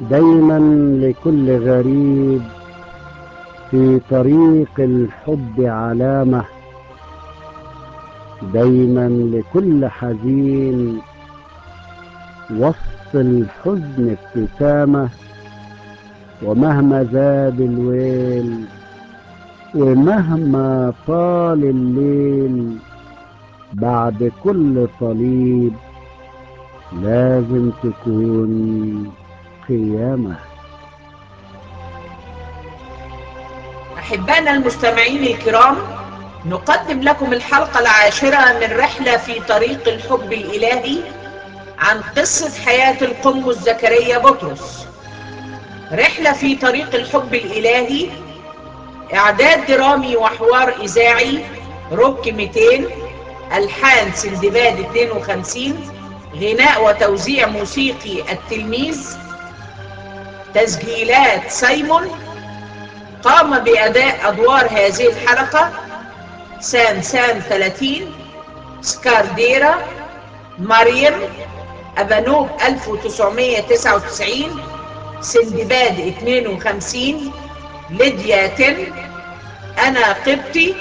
دايما لكل غريب في طريق الحب علامة دايما لكل حزين وسط الحزن ابتسامة ومهما زاد الويل ومهما طال الليل بعد كل صليب لازم تكون قيامة أحبائنا المستمعين الكرام نقدم لكم الحلقة العاشرة من رحلة في طريق الحب الإلهي عن قصة حياة القمص زكريا بطرس رحلة في طريق الحب الإلهي إعداد درامي وحوار إذاعي روك 200 ألحان سندباد 52 غناء وتوزيع موسيقي التلميذ تسجيلات سايمون قام بأداء أدوار هذه الحلقة سام سام 30 سكارديرا مريم أبانوب 1999 سندباد 52 ليديا تن أنا قبطي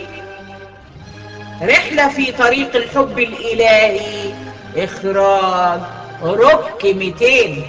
رحلة في طريق الحب الإلهي إخراج روك 200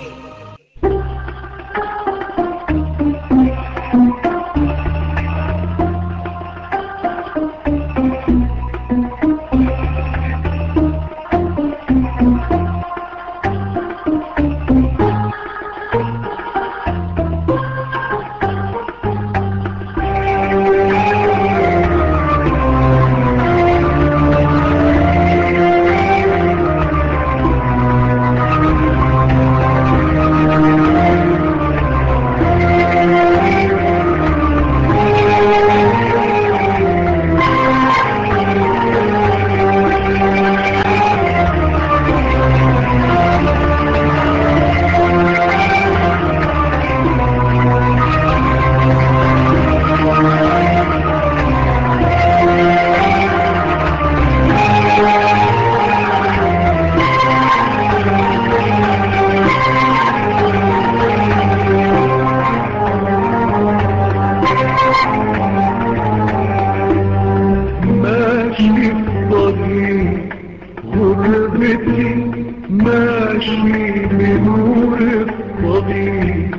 ماشي في طريق غربتي ماشي بنور الطريق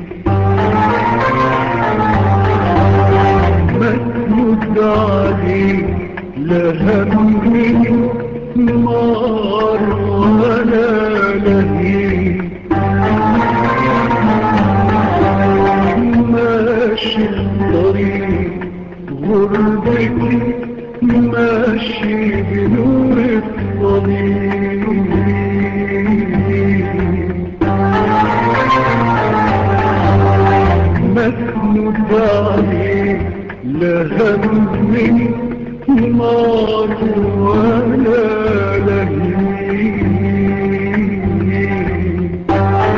مسند عليك لا همي نار ولا لهيب ماشي الطريق غربتي ماشي بنور الطريق مسند عليك لا همي نار ولا لهيب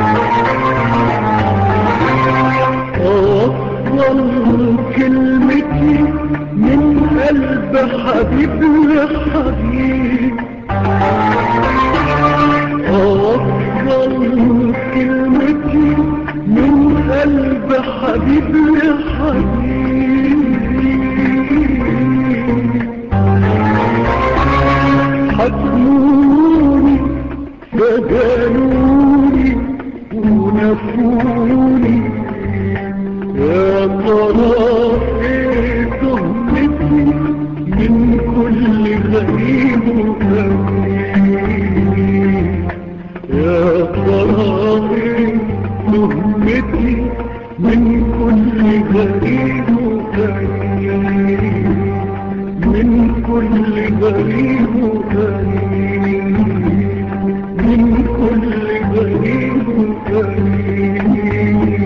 أوصل كلمتي من قلب حبيب لحبيب أوصل كلمتي من قلب حبيب لحبيب حكموني فجانوني ونفوني يا ترى ايه تهمتي من كل غريب وغريب يا ترى ايه تهمتي من كل غريب وغريب من كل غريب وغريب من كل غريب وغريب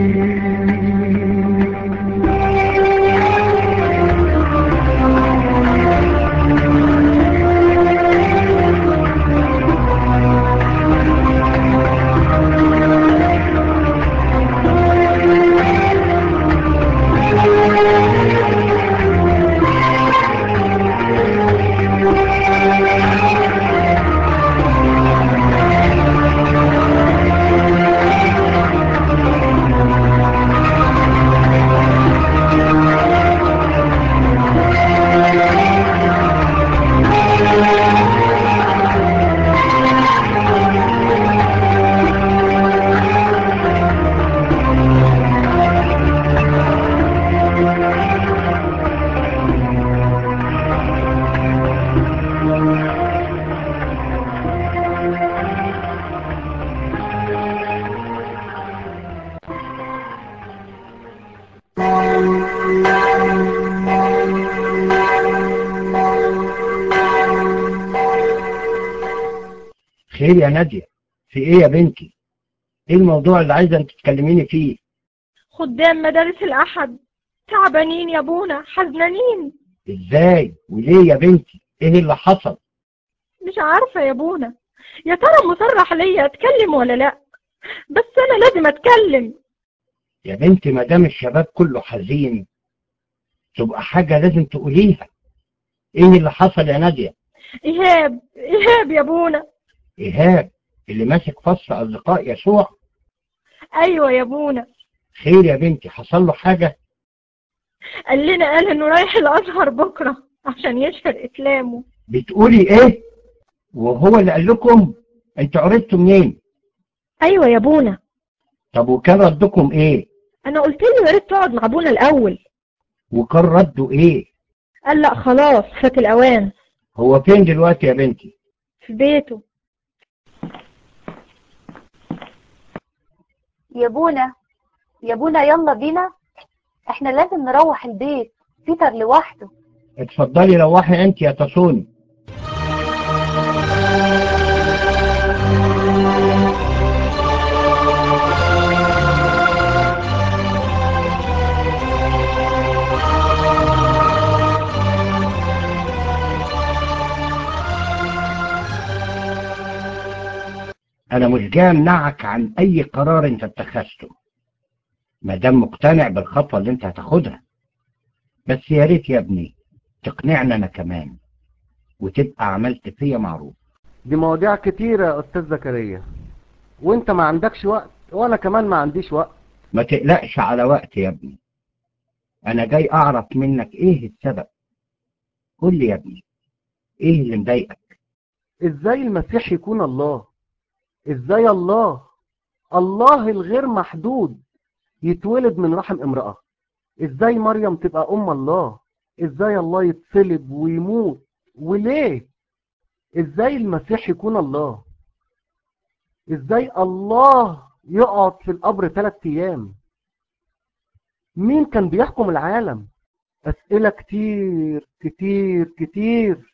خير يا نادية في ايه يا بنتي ايه الموضوع اللي عايزة انت تكلميني فيه خدام مدارس الأحد تعبانين يا ابونا حزنانين ازاي وليه يا بنتي ايه اللي حصل مش عارفة يا ابونا يا ترى مصرح ليا اتكلم ولا لا بس انا لازم اتكلم يا بنتي ما دام الشباب كله حزين تبقى حاجة لازم تقوليها ايه اللي حصل يا نادية ايهاب ايهاب يا ابونا ايهاب اللي ماسك فصل اصدقاء يسوع ايوه يا ابونا خير يا بنتي حصل له حاجة قال لنا قال انه رايح الازهر بكره عشان يشهر اسلامه بتقولي ايه وهو اللي قال لكم انتوا عرفتوا منين ايوه يا ابونا طب وكان ردكم ايه انا قلت له يا ريت تقعد مع ابونا الاول وكان رده ايه قال لا خلاص فات الاوان هو فين دلوقتي يا بنتي في بيته يا بونا يا بونا يلا بينا احنا لازم نروح البيت بيتر لوحده اتفضلي روحي انت يا تصوني انا مش جاي امنعك عن اي قرار انت اتخذته ما دام مقتنع بالخطوه اللي انت هتاخدها بس يا ريت يا ابني تقنعنا انا كمان وتبقى عملت فيا معروف دي مواضيع كتيرة يا أستاذ زكريا وأنت ما عندكش وقت وأنا كمان ما عنديش وقت ما تقلقش على وقت يا ابني انا جاي اعرف منك ايه السبب قول لي يا ابني ايه اللي مضايقك إزاي المسيح يكون الله إزاي الله الله الغير محدود يتولد من رحم امرأة إزاي مريم تبقى أم الله إزاي الله يتصلب ويموت وليه إزاي المسيح يكون الله إزاي الله يقعد في القبر ثلاث أيام مين كان بيحكم العالم أسئلة كتير كتير كتير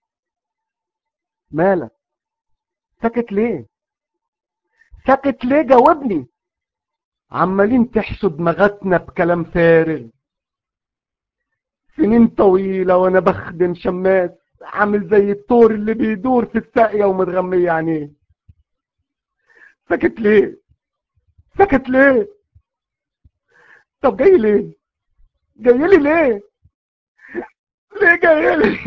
مالك ساكت ليه ساكت ليه جاوبني عمالين تحشوا دماغاتنا بكلام فارغ سنين طويلة وانا بخدم شماس عامل زي الطور اللي بيدور في الساقية ومتغمية عينيه ساكت ليه ساكت ليه طب جاي ليه جاي لي ليه ليه جاي لي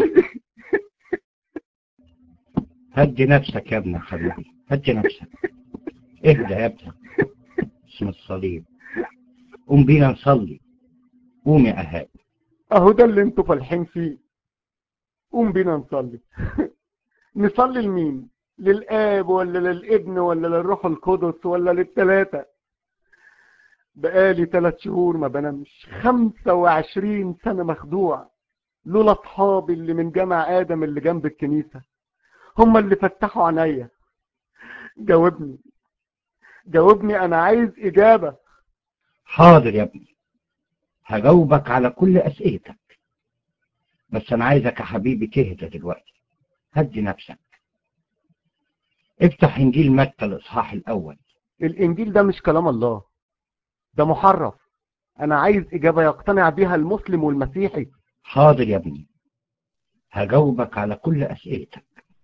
هدي نفسك يا ابني حبيبي هدي نفسك اهدى يا ابني اسم الصليب قوم بينا نصلي قوم يا اهاب اهو ده اللي انتوا فالحين فيه قوم بينا نصلي نصلي لمين للاب ولا للابن ولا للروح القدس ولا للثلاثه بقالي ثلاث شهور ما بنامش خمسة وعشرين سنة مخدوع لولا اصحابي اللي من جامع ادم اللي جنب الكنيسة هم اللي فتحوا عينيا جاوبني جاوبني انا عايز اجابة حاضر يا ابني هجاوبك على كل اسئلتك بس انا عايزك يا حبيبي تهدى دلوقتي هدي نفسك افتح انجيل متى الاصحاح الاول الانجيل ده مش كلام الله ده محرف انا عايز اجابة يقتنع بيها المسلم والمسيحي حاضر يا ابني هجاوبك على كل اسئلتك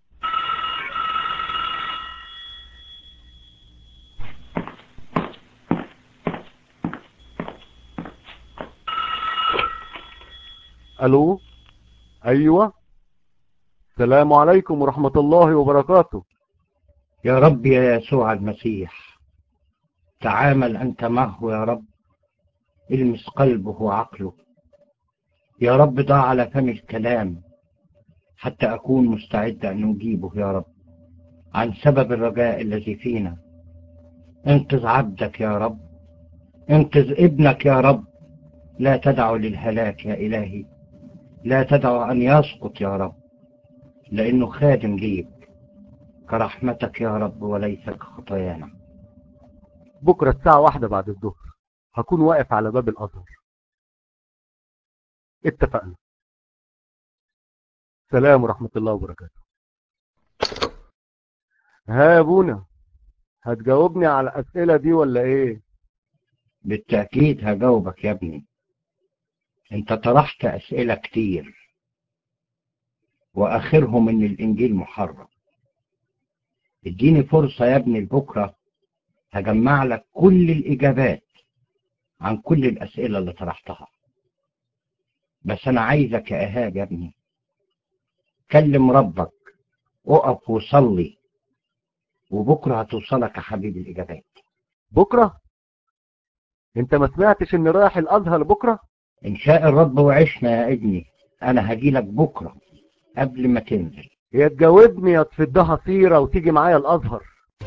الو ايوه السلام عليكم ورحمة الله وبركاته يا رب يا يسوع المسيح تعامل أنت معه يا رب المس قلبه وعقله يا رب ضع على فم الكلام حتى أكون مستعد أن أجيبه يا رب عن سبب الرجاء الذي فينا انقذ عبدك يا رب انقذ ابنك يا رب لا تدع للهلاك يا إلهي لا تدع أن يسقط يا رب لأنه خادم ليك كرحمتك يا رب وليس كخطايانا بكرة الساعة واحدة بعد الظهر هكون واقف على باب الأزهر اتفقنا سلام ورحمة الله وبركاته ها يا ابونا هتجاوبني على الاسئله دي ولا ايه بالتأكيد هجاوبك يا ابني انت طرحت أسئلة كتير وآخرهم إن الإنجيل محرم اديني فرصة يا ابني لبكرة هجمع لك كل الإجابات عن كل الأسئلة اللي طرحتها بس أنا عايزك يا إيهاب يا ابني كلم ربك اقف وصلي وبكرة هتوصلك يا حبيبي الإجابات بكره انت ما سمعتش اني رايح الازهر بكره إن شاء الرب وعشنا يا ابني أنا هجيلك بكرة قبل ما تنزل يا تجاوبني يا تفدها سيره وتيجي معايا الازهر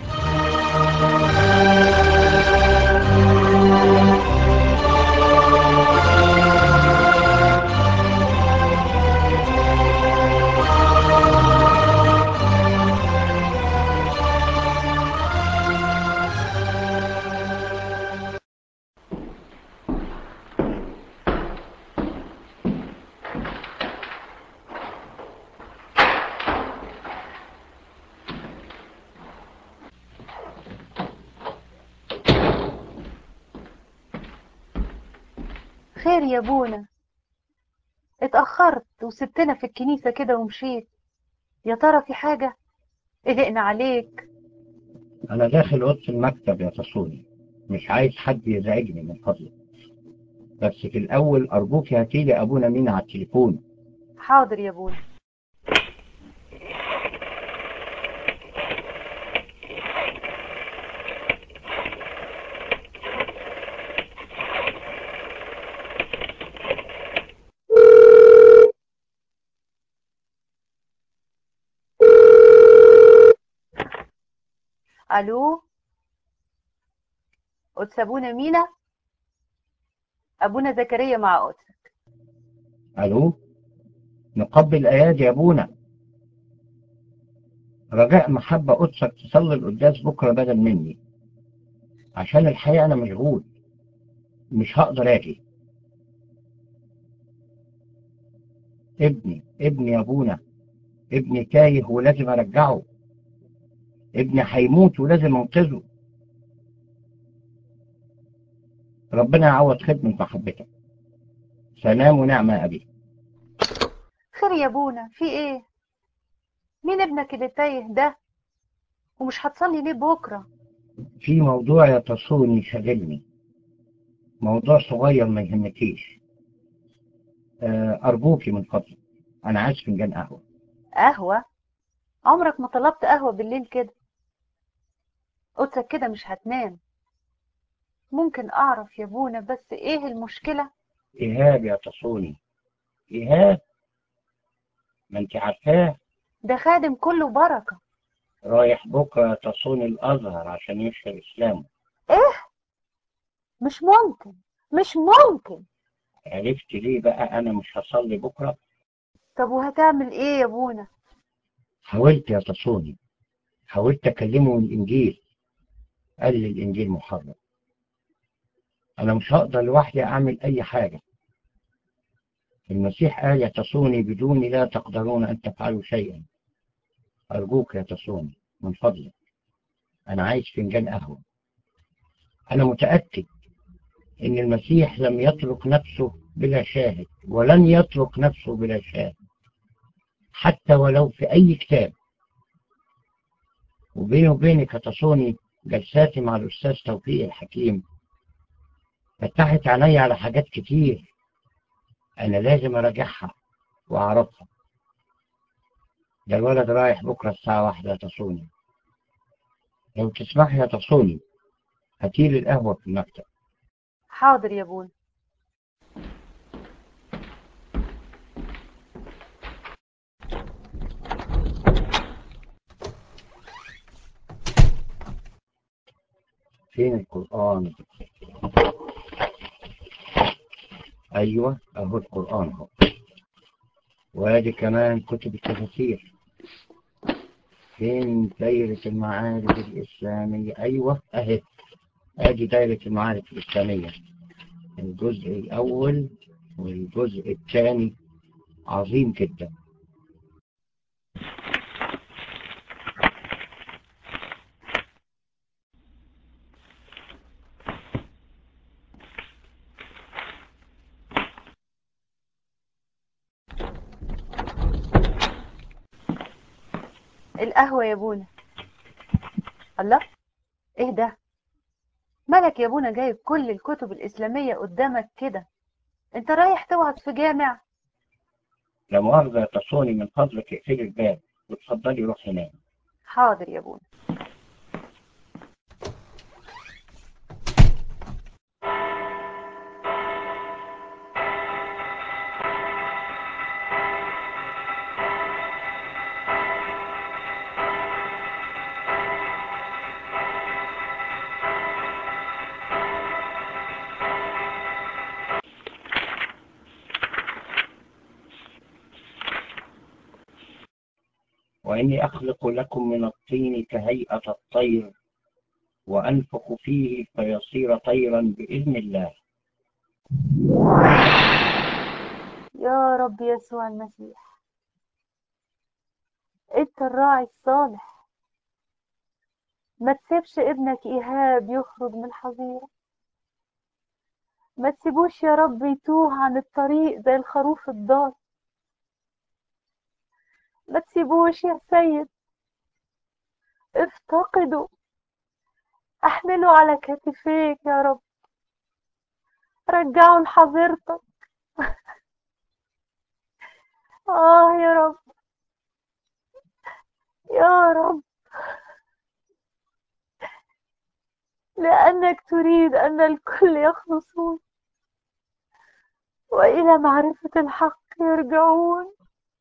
خير يا ابونا اتأخرت وسبتنا في الكنيسة كده ومشيت يا ترى في حاجة قلقنا عليك أنا داخل أوضة المكتب يا تصوني مش عايز حد يزعجني من فضلك بس في الأول أرجوك هاتيلي أبونا مين على التليفون حاضر يا ابونا الو قدس ابونا مينا ابونا زكريا مع قدس ألو نقبل أيادي يا أبونا رجاء محبة قدسك تصلي القداس بكرة بدل مني عشان الحقيقة أنا مشغول مش هقدر أجي ابني ابني يا أبونا ابني تايه ولازم أرجعه ابني هيموت ولازم أنقذه ربنا يعوض خدمة محبتك سلام ونعمة يا أبي خير يا ابونا في ايه مين ابنك اللي تايه ده ومش هتصلي ليه بكره في موضوع يتصوني شاغلني موضوع صغير ما يهمكيش آه، أرجوكي من فضلك أنا عايز فنجان قهوة قهوة عمرك ما طلبت قهوة بالليل كده قدسك كده مش هتنام ممكن اعرف يا ابونا بس ايه المشكلة إيهاب يا تصوني إيهاب ما أنت عارفاه ده خادم كله بركة رايح بكرة تصوني الأزهر عشان يشهر إسلامه ايه مش ممكن مش ممكن عرفت ليه بقى أنا مش هصلي بكرة طب وهتعمل ايه يا ابونا حاولت يا تصوني حاولت أكلمه من الإنجيل قال لي الإنجيل محرم أنا مش هقدر لوحدي أعمل أي حاجة المسيح قال يا تصوني بدوني لا تقدرون أن تفعلوا شيئا أرجوك يا تصوني من فضلك أنا عايز فنجان قهوة أنا متأكد إن المسيح لم يترك نفسه بلا شاهد ولن يترك نفسه بلا شاهد حتى ولو في أي كتاب وبيني وبينك يا تصوني جلساتي مع الأستاذ توفيق الحكيم فتحت عيني على حاجات كتير أنا لازم أراجعها وأعرفها ده الولد رايح بكرة الساعة واحدة يا تصوني لو تسمحي يا تصوني هاتيلي القهوة في المكتب حاضر يا ابونا فين القرآن أيوة أهو القرآن أهو وادي كمان كتب التفاسير فين دايرة المعارف الإسلامية أيوة أهي أدي دايرة المعارف الإسلامية الجزء الأول والجزء الثاني عظيم جدا القهوة يا بونا الله ايه ده مالك يا بونا جايب كل الكتب الإسلامية قدامك كده انت رايح توعظ في جامع لا مؤاخذة يا تصوني من فضلك اقفلي الباب وتفضلي روحي نام حاضر يا بونا وإني أخلق لكم من الطين كهيئة الطير وأنفخ فيه فيصير طيرا بإذن الله يا رب يسوع المسيح انت الراعي الصالح ما تسيبش ابنك إيهاب يخرج من الحظيرة ما تسيبوش يا رب يتوه عن الطريق زي الخروف الضال ما تسيبوش يا سيد افتقدوا احمله على كتفيك يا رب رجعوا لحظيرتك اه يا رب يا رب لأنك تريد أن الكل يخلصون وإلى معرفة الحق يرجعون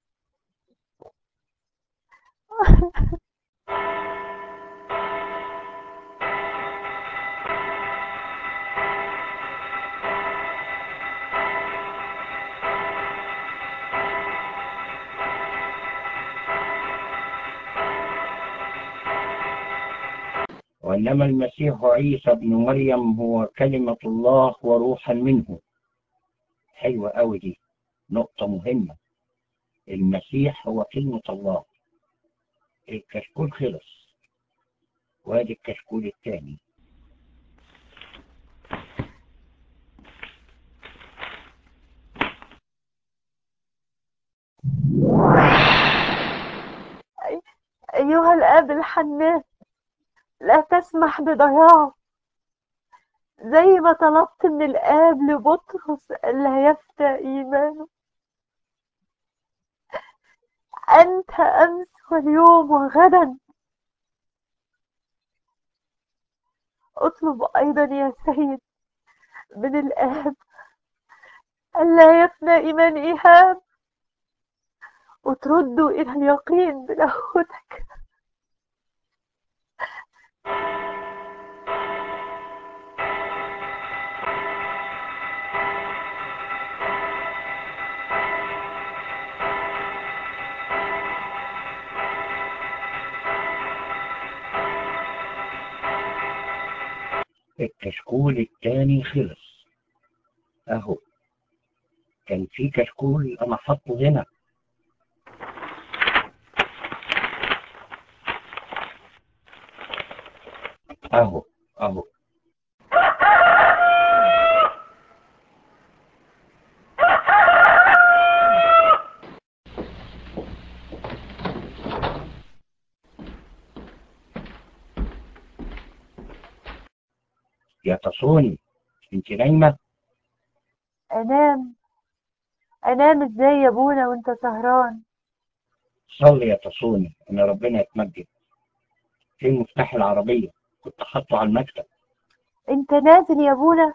وإنما المسيح عيسى ابن مريم هو كلمة الله وروحا منه حلوة أوي دي نقطة مهمة المسيح هو كلمة الله الكشكول خلص وادي الكشكول الثاني أيها الآب الحنان لا تسمح بضياعه زي ما طلبت من الآب لبطرس ألا يفتى إيمانه أنت أمس واليوم وغدا اطلب أيضا يا سيد من الآب ألا يفنى إيمان إيهاب وتردوا إلى اليقين بلاهوتك الكشكول الثاني خلص أهو كان في كشكول أنا حاطه هنا أهو أهو يا تصوني انت نايمة أنام أنام إزاي يا أبونا وأنت سهران صلي يا تصوني ان ربنا يتمجد فين مفتاح العربية كنت حاطه على المكتب أنت نازل يا أبونا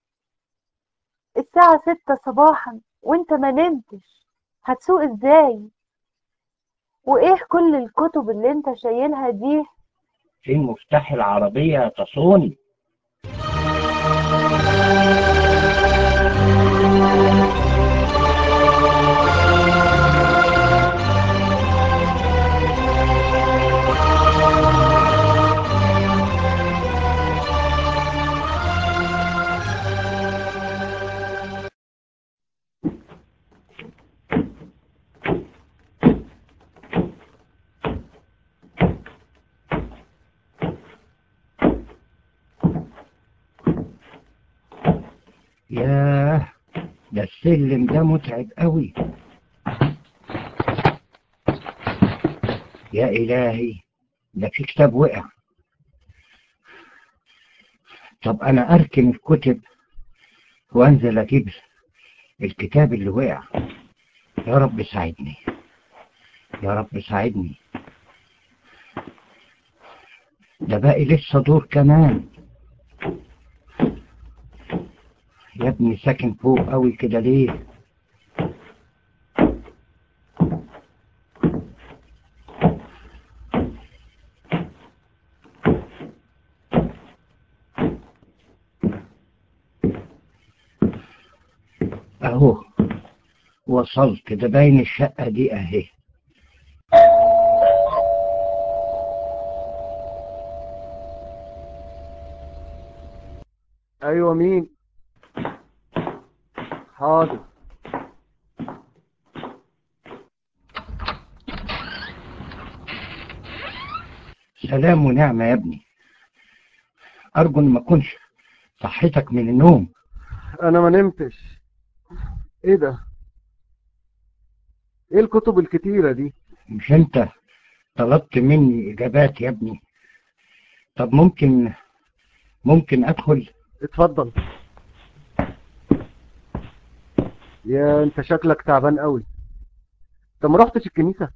الساعة ستة صباحا وأنت ما نمتش هتسوق إزاي وإيه كل الكتب اللي أنت شايلها دي فين مفتاح العربية يا تصوني ياه ده السلم ده متعب قوي يا إلهي ده في كتاب وقع طب أنا أركن الكتب وأنزل أجيب الكتاب اللي وقع يا رب ساعدني يا رب ساعدني ده باقي لسه دور كمان يا ابني ساكن فوق قوي كده ليه اهو وصلت ده باين الشقة دي اهي ايوه مين حاضر سلام ونعمة يا ابني ارجو ان ما اكونش صحتك من النوم انا ما نمتش ايه ده ايه الكتب الكتيرة دي مش انت طلبت مني اجابات يا ابني طب ممكن ممكن ادخل اتفضل يا انت شكلك تعبان قوي انت ما رحتش الكنيسة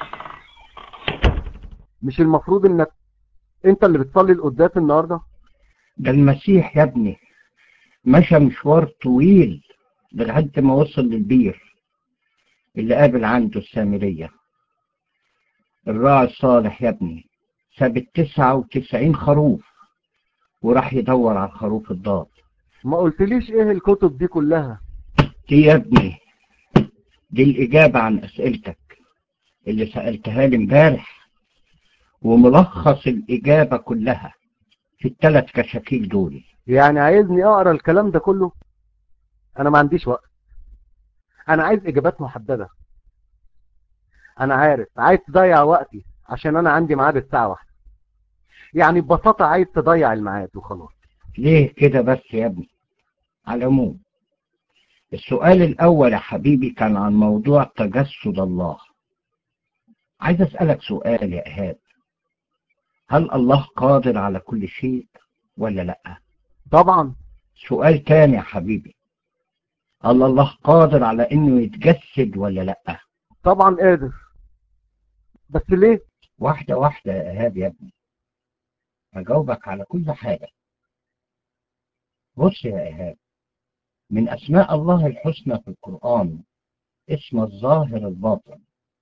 مش المفروض انك انت اللي بتصلي القداس النهارده ده المسيح يا ابني مشى مشوار طويل لغاية ما وصل للبير اللي قابل عنده السامرية الراعي الصالح يا ابني ساب التسعة وتسعين خروف وراح يدور على الخروف الضال ما قلتليش ايه الكتب دي كلها دي يا ابني دي الإجابة عن أسئلتك اللي سألتها لي امبارح وملخص الإجابة كلها في الثلاث كشاكيل دول يعني عايزني اقرا الكلام ده كله انا ما عنديش وقت انا عايز اجابات محددة انا عارف عايز تضيع وقتي عشان انا عندي ميعاد الساعة واحدة يعني ببساطة عايز تضيع الميعاد وخلاص ليه كده بس يا ابني على العموم السؤال الأول يا حبيبي كان عن موضوع تجسد الله عايز أسألك سؤال يا إيهاب هل الله قادر على كل شيء ولا لأ طبعا سؤال تاني يا حبيبي هل الله قادر على إنه يتجسد ولا لأ طبعا قادر بس ليه واحدة واحدة يا إيهاب يا ابني هجاوبك على كل حاجة بص يا إيهاب من أسماء الله الحسنى في القرآن اسم الظاهر الباطن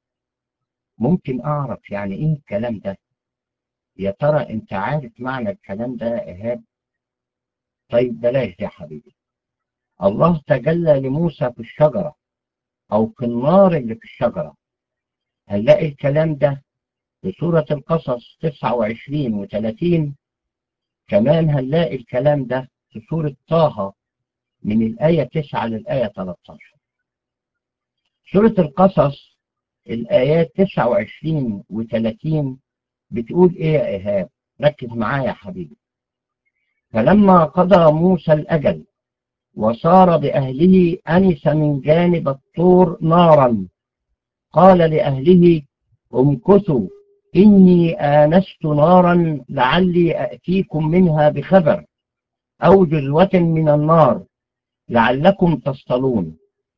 ممكن أعرف يعني إيه الكلام ده يا ترى أنت عارف معنى الكلام ده يا إيهاب طيب بلاش يا حبيبي الله تجلى لموسى في الشجرة أو في النار اللي في الشجرة هنلاقي الكلام ده في سورة القصص 29 و30 كمان هنلاقي الكلام ده في سورة طه من الآية 9 للآية 13 سورة القصص الآيات 29 و30 بتقول إيه يا إيهاب ركز معايا يا حبيبي فلما قضى موسى الأجل وصار بأهله أنس من جانب الطور نارا قال لأهله امكثوا إني آنست نارا لعلي أتيكم منها بخبر أو جذوة من النار لعلكم تصطلون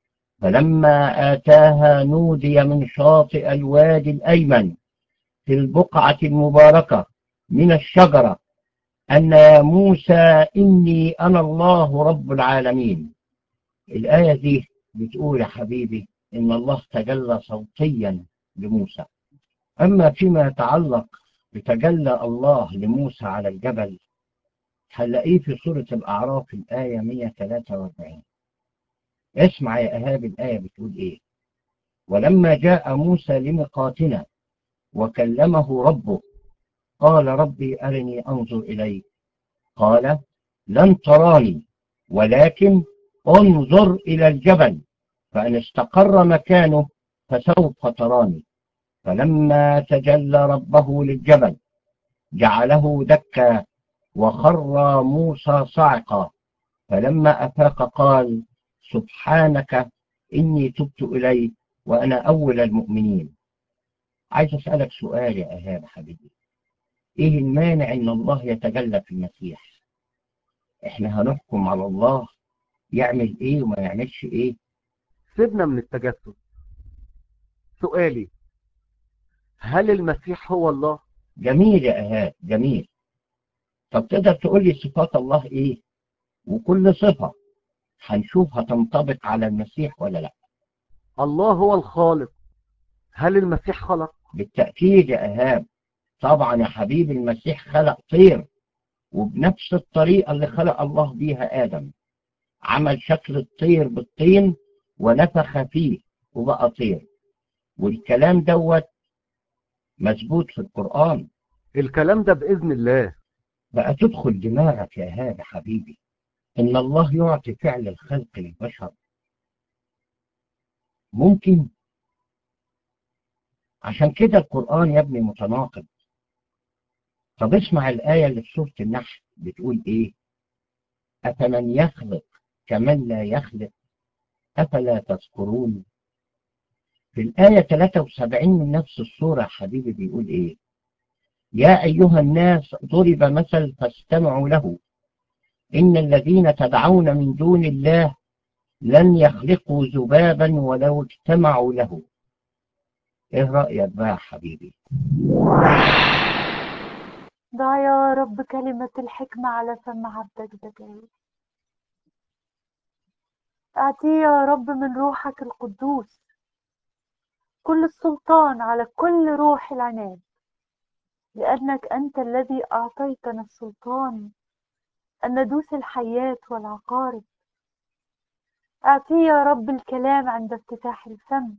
فلما آتاها نودي من شاطئ الوادي الأيمن في البقعة المباركة من الشجرة أن يا موسى إني أنا الله رب العالمين الآية دي بتقول يا حبيبي إن الله تجلى صوتيا لموسى أما فيما يتعلق بتجلى الله لموسى على الجبل هنلاقيه في سورة الأعراف الآية 143 اسمع يا إيهاب الآية بتقول إيه ولما جاء موسى لميقاتنا وكلمه ربه قال ربي أرني أنظر إليك قال لن تراني ولكن انظر إلى الجبل فإن استقر مكانه فسوف تراني فلما تجلى ربه للجبل جعله دكا وخر موسى صعقا فلما أفاق قال سبحانك إني تبت إليك وأنا أول المؤمنين عايز أسألك سؤال يا إيهاب حبيبي إيه المانع إن الله يتجلى في المسيح إحنا هنحكم على الله يعمل إيه وما يعملش إيه سيبنا من التجسس سؤالي هل المسيح هو الله جميل يا إيهاب جميل طب تقدر تقول لي صفات الله إيه وكل صفة هنشوف هتنطبق على المسيح ولا لا الله هو الخالق هل المسيح خلق بالتأكيد يا إيهاب طبعا يا حبيبي المسيح خلق طير وبنفس الطريقة اللي خلق الله بيها آدم عمل شكل الطير بالطين ونفخ فيه وبقى طير والكلام دوت مثبوت في القرآن الكلام ده بإذن الله بقى تدخل دماغك يا إيهاب يا حبيبي إن الله يعطي فعل الخلق للبشر ممكن عشان كده القرآن يا ابني متناقض طب اسمع الآية اللي في سورة النحل بتقول إيه أفمن يخلق كمن لا يخلق أفلا تذكرون في الآية 73 من نفس السورة حبيبي بيقول إيه يا أيها الناس ضرب مثل فاستمعوا له إن الذين تدعون من دون الله لن يخلقوا ذبابا ولو اجتمعوا له ايه رأيك بقى يا حبيبي ضع يا رب كلمة الحكمة على فم عبدك زكريا أعطيه يا رب من روحك القدوس كل السلطان على كل روح العناد لأنك أنت الذي أعطيتنا السلطان أن ندوس الحيات والعقارب أعطيه يا رب الكلام عند افتتاح الفم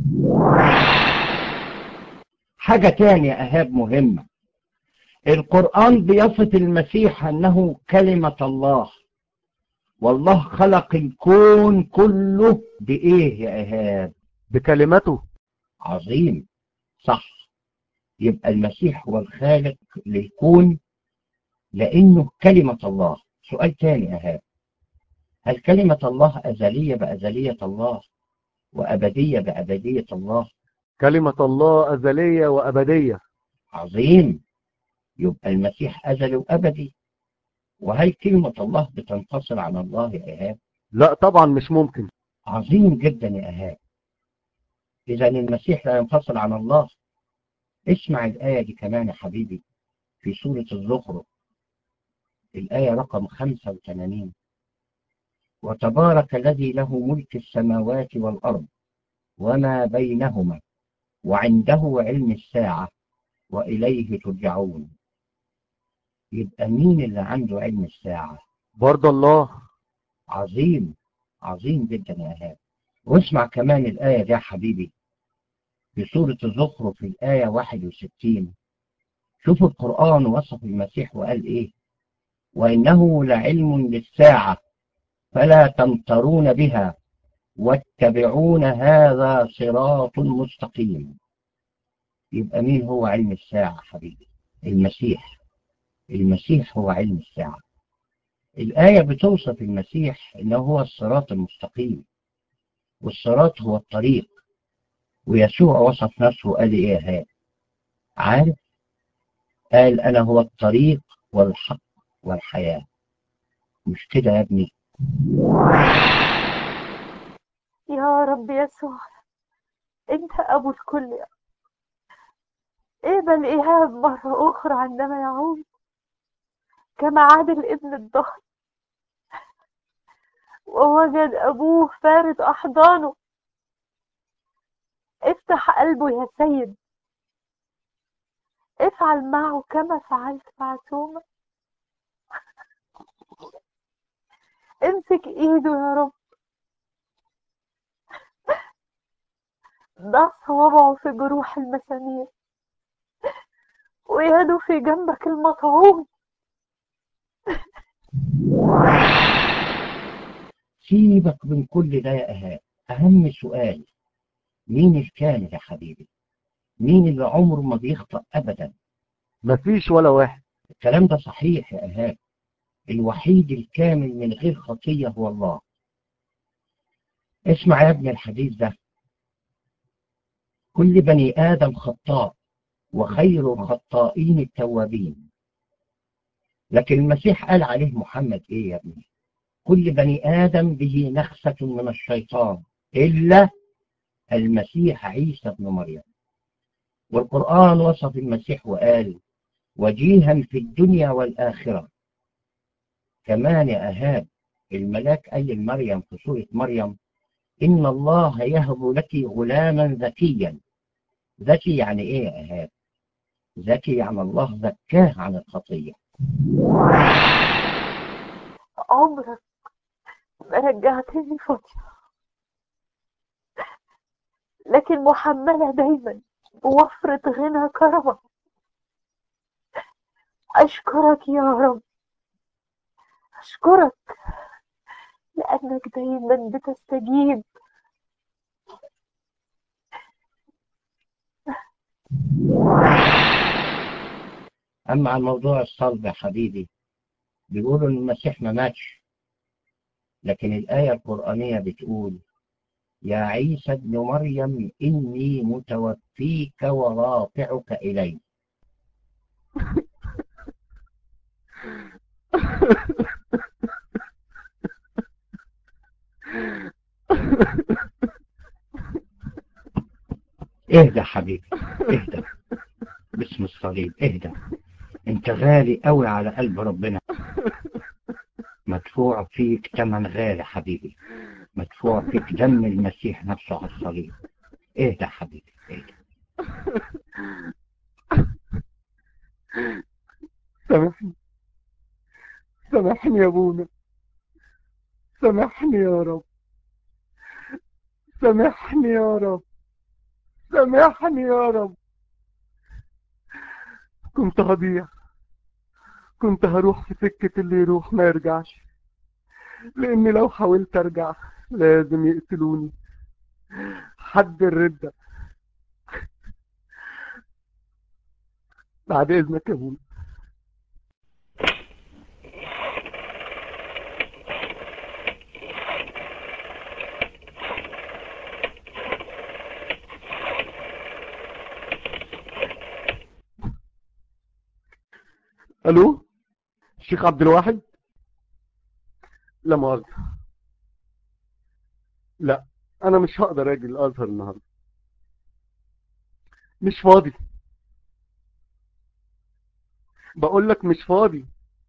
حاجة تانية أهاب مهمة القرآن بيصف المسيح أنه كلمة الله والله خلق الكون كله بإيه يا إيهاب بكلمته عظيم صح يبقى المسيح هو الخالق للكون لأنه كلمة الله سؤال تاني يا إيهاب هل كلمة الله أزلية بأزلية الله وأبدية بأبدية الله كلمة الله أزلية وأبدية عظيم يبقى المسيح أزلي وأبدي وهل كلمة الله بتنفصل عن الله يا إيهاب لا طبعا مش ممكن عظيم جدا يا إيهاب إذا المسيح لا ينفصل عن الله اسمع الآية دي كمان يا حبيبي في سورة الزخرف الآية رقم 85 وتبارك الذي له ملك السماوات والأرض وما بينهما وعنده علم الساعة وإليه ترجعون يبقى مين اللي عنده علم الساعة برضه الله عظيم عظيم جدا يا إيهاب واسمع كمان الآية دي يا حبيبي في سورة الزخرف في الآية 61 شوف القرآن وصف المسيح وقال إيه وإنه لعلم للساعة فلا تمترون بها واتبعون هذا صراط مستقيم يبقى مين هو علم الساعة حبيبي المسيح المسيح هو علم الساعة الآية بتوصف المسيح إنه هو الصراط المستقيم والصراط هو الطريق ويسوع وصف نفسه وقال إيه هذا عارف قال أنا هو الطريق والحق والحياة مش كده يا ابني يا رب يسوع أنت أبو الكل يا رب. اقبل إيهاب مرة أخرى عندما يعود كما عاد الابن الضهر ووجد أبوه فارد أحضانه افتح قلبه يا سيد افعل معه كما فعلت مع توما امسك ايده يا رب ضع صوابعه في جروح المسامير ويده في جنبك المطعون سيبك من كل ده يا إيهاب أهم سؤال مين الكامل يا حبيبي مين اللي عمره ما بيخطأ أبدا مفيش ولا واحد الكلام ده صحيح يا إيهاب الوحيد الكامل من غير خطية هو الله اسمع يا ابن الحديث ده كل بني آدم خطاء وخير الخطائين التوابين لكن المسيح قال عليه محمد ايه يا ابني كل بني آدم به نخسة من الشيطان إلا المسيح عيسى بن مريم والقرآن وصف المسيح وقال وجيها في الدنيا والآخرة كمان يا أهاب الملاك قال لمريم في سورة مريم إن الله يهب لك غلاما ذكيا ذكي يعني إيه يا إيهاب؟ ذكي يعني الله زكاه عن الخطية عمرك ما رجعتني فاضية لكن محملة دايما بوفرة غنى كرمك أشكرك يا رب أشكرك لأنك دايما بتستجيب أما عن موضوع الصلب يا حبيبي بيقولوا إن المسيح ما ماتش لكن الآية القرآنية بتقول يا عيسى ابن مريم إني متوفيك ورافعك إلي اهدى حبيبي اهدى باسم الصليب اهدى انت غالي قوي على قلب ربنا مدفوع فيك تمن غالي حبيبي مدفوع فيك دم المسيح نفسه على الصليب اهدى حبيبي اهدى سامحني سامحني يا ابونا سامحني يا رب سامحني يا رب سامحني يا رب كنت هضيع كنت هروح في سكة اللي يروح ما يرجعش لاني لو حاولت ارجع لازم يقتلوني حد الردة بعد اذنك يا ابونا الو الشيخ عبد الواحد لا مؤاخذة لا انا مش هقدر اجي الازهر النهارده مش فاضي بقول لك مش فاضي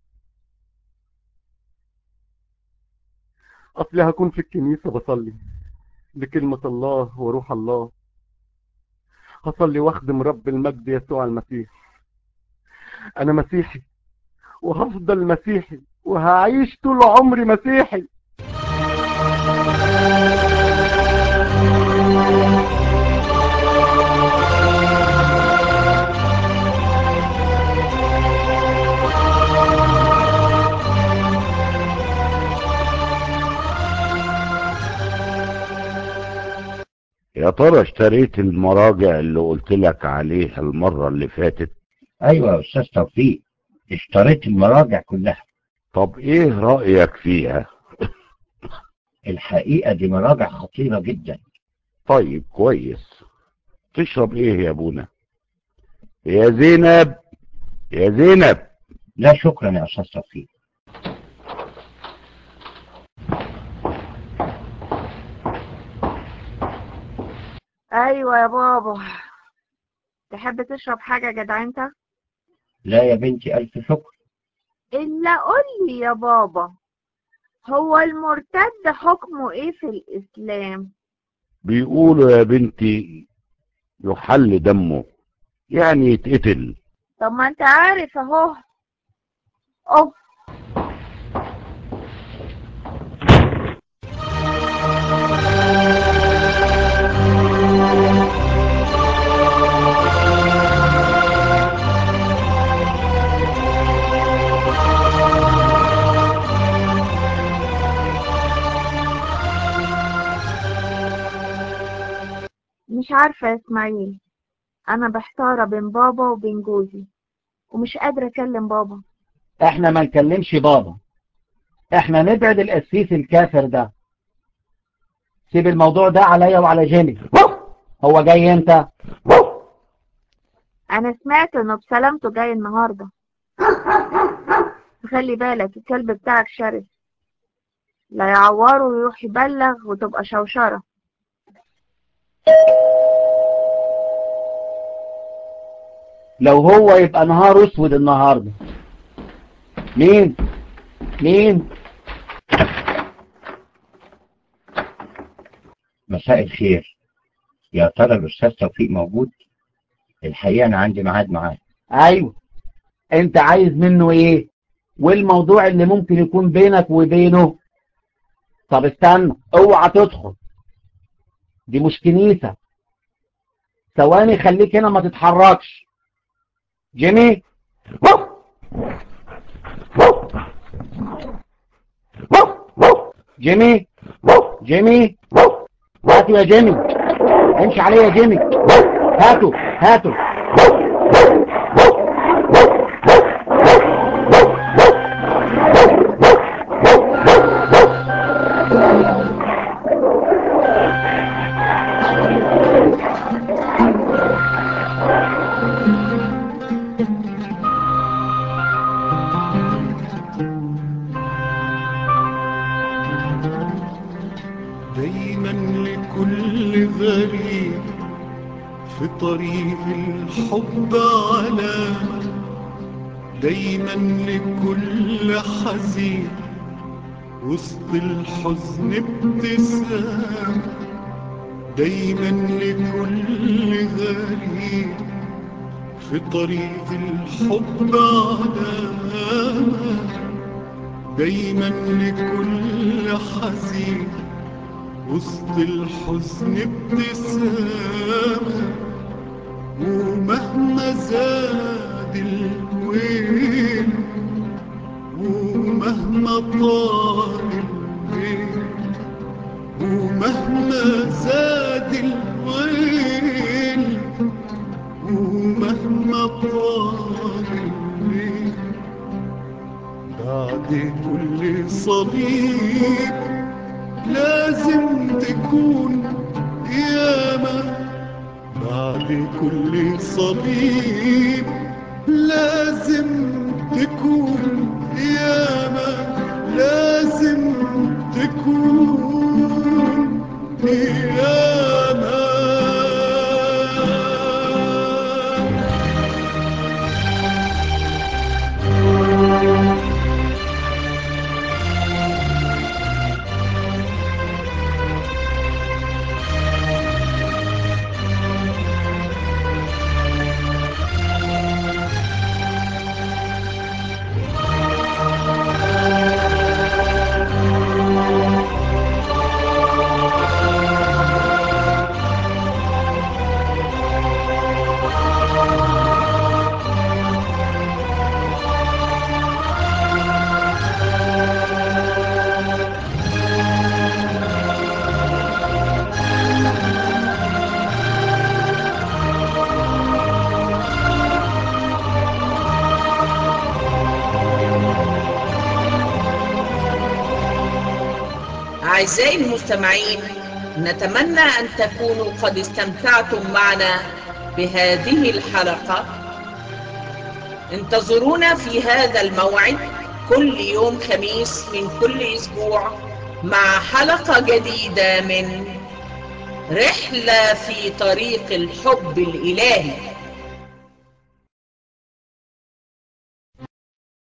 اصلي هكون في الكنيسة بصلي لكلمة الله وروح الله هصلي واخدم رب المجد يسوع المسيح انا مسيحي وهفضل مسيحي وهعيش طول عمري مسيحي يا ترى اشتريت المراجع اللي قلت لك عليها المرة اللي فاتت ايوه يا استاذ توفيق اشتريت المراجع كلها طب ايه رأيك فيها الحقيقة دي مراجع خطيرة جدا طيب كويس تشرب ايه يا ابونا يا زينب يا زينب لا شكرا يا استاذ توفيق ايوه يا بابا تحب تشرب حاجة يا جدع انت لا يا بنتي الف شكر الا قول لي يا بابا هو المرتد حكمه ايه في الاسلام بيقولوا يا بنتي يحل دمه يعني يتقتل طب ما انت عارف اهو اوف مش عارفة يا اسماعيل انا محتارة بين بابا وبين جوزي ومش قادرة اكلم بابا احنا ما نكلمش بابا احنا نبعد القسيس الكافر ده سيب الموضوع ده عليا وعلى جيمي هو جاي امتى انا سمعت انه بسلامته جاي النهارده خلي بالك الكلب بتاعك شرس لا يعوره ويروح يبلغ وتبقى شوشرة لو هو يبقى نهار اسود النهارده مين مين مساء الخير يا ترى الأستاذ توفيق موجود الحقيقة أنا عندي ميعاد معاه ايوه انت عايز منه ايه والموضوع اللي ممكن يكون بينك وبينه طب استنى اوعى تدخل دي مش كنيسة ثواني خليك هنا ما تتحركش جيمي جيمي جيمي هاتوا يا جيمي امشي عليه يا جيمي هاتوا هاتوا دايما لكل غريب في طريق الحب علامة دايما لكل حزين وسط الحزن ابتسامة دايما لكل غريب في طريق الحب علامة دايما لكل حزين وسط الحزن ابتسامة ومهما زاد الويل ومهما طال الليل ومهما زاد الويل ومهما طال الليل بعد كل صليب لازم تكون قيامة بعد كل صليب لازم تكون قيامة لازم تكون قيامة أعزائي المستمعين نتمنى أن تكونوا قد استمتعتم معنا بهذه الحلقة انتظرونا في هذا الموعد كل يوم خميس من كل أسبوع مع حلقة جديدة من رحلة في طريق الحب الإلهي